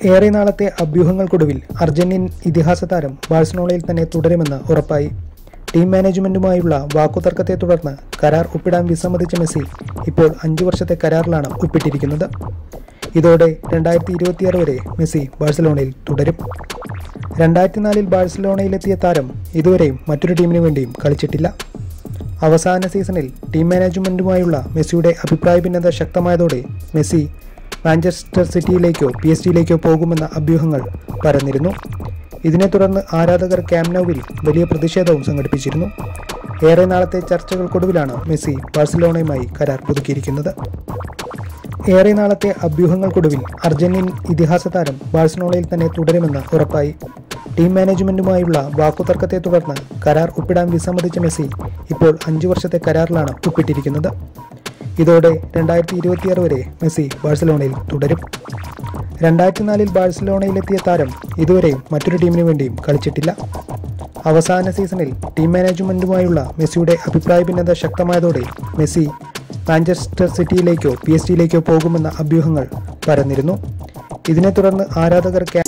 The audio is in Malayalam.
ഏറെ നാളത്തെ അഭ്യൂഹങ്ങൾക്കൊടുവിൽ അർജന്റീൻ ഇതിഹാസ താരം ബാഴ്സലോണയിൽ തന്നെ തുടരുമെന്ന് ഉറപ്പായി ടീം മാനേജ്മെന്റുമായുള്ള വാക്കുതർക്കത്തെ തുടർന്ന് കരാർ ഒപ്പിടാൻ വിസമ്മതിച്ച മെസ്സി ഇപ്പോൾ അഞ്ചു വർഷത്തെ കരാറിലാണ് ഒപ്പിട്ടിരിക്കുന്നത് ഇതോടെ രണ്ടായിരത്തി ഇരുപത്തിയാറ് വരെ മെസ്സി ബാഴ്സലോണയിൽ തുടരും രണ്ടായിരത്തി നാലിൽ ബാഴ്സലോണയിലെത്തിയ താരം ഇതുവരെയും മറ്റൊരു ടീമിനു വേണ്ടിയും കളിച്ചിട്ടില്ല അവസാന സീസണിൽ ടീം മാനേജ്മെന്റുമായുള്ള മെസ്സിയുടെ അഭിപ്രായ ഭിന്നത ശക്തമായതോടെ മെസ്സി മാഞ്ചസ്റ്റർ സിറ്റിയിലേക്കോ പി എസ് ജിയിലേക്കോ പോകുമെന്ന അഭ്യൂഹങ്ങൾ പരന്നിരുന്നു ഇതിനെ തുടർന്ന് ആരാധകർ ക്യാമ്നോവിൽ വലിയ പ്രതിഷേധവും സംഘടിപ്പിച്ചിരുന്നു ഏറെ നാളത്തെ ചർച്ചകൾക്കൊടുവിലാണ് മെസ്സി ബാഴ്സലോണയുമായി കരാർ പുതുക്കിയിരിക്കുന്നത് ഏറെ നാളത്തെ അഭ്യൂഹങ്ങൾക്കൊടുവിൽ അർജന്റീൻ ഇതിഹാസ താരം ബാഴ്സലോണയിൽ തന്നെ തുടരുമെന്ന് ഉറപ്പായി ടീം മാനേജ്മെന്റുമായുള്ള വാക്കുതർക്കത്തെ തുടർന്ന് കരാർ ഒപ്പിടാൻ വിസമ്മതിച്ച മെസ്സി ഇപ്പോൾ അഞ്ചു വർഷത്തെ കരാറിലാണ് ഒപ്പിട്ടിരിക്കുന്നത് ഇതോടെ രണ്ടായിരത്തി ഇരുപത്തിയാറ് വരെ മെസ്സി ബാഴ്സലോണയിൽ തുടരും രണ്ടായിരത്തി നാലിൽ ബാഴ്സലോണയിലെത്തിയ താരം ഇതുവരെയും മറ്റൊരു ടീമിനു വേണ്ടിയും കളിച്ചിട്ടില്ല അവസാന സീസണിൽ ടീം മാനേജ്മെന്റുമായുള്ള മെസ്സിയുടെ അഭിപ്രായ ഭിന്നത ശക്തമായതോടെ മെസ്സി മാഞ്ചസ്റ്റർ സിറ്റിയിലേക്കോ പി എസ് ജിയിലേക്കോ പോകുമെന്ന അഭ്യൂഹങ്ങൾ പരന്നിരുന്നു ഇതിനെ തുടർന്ന് ആരാധകർ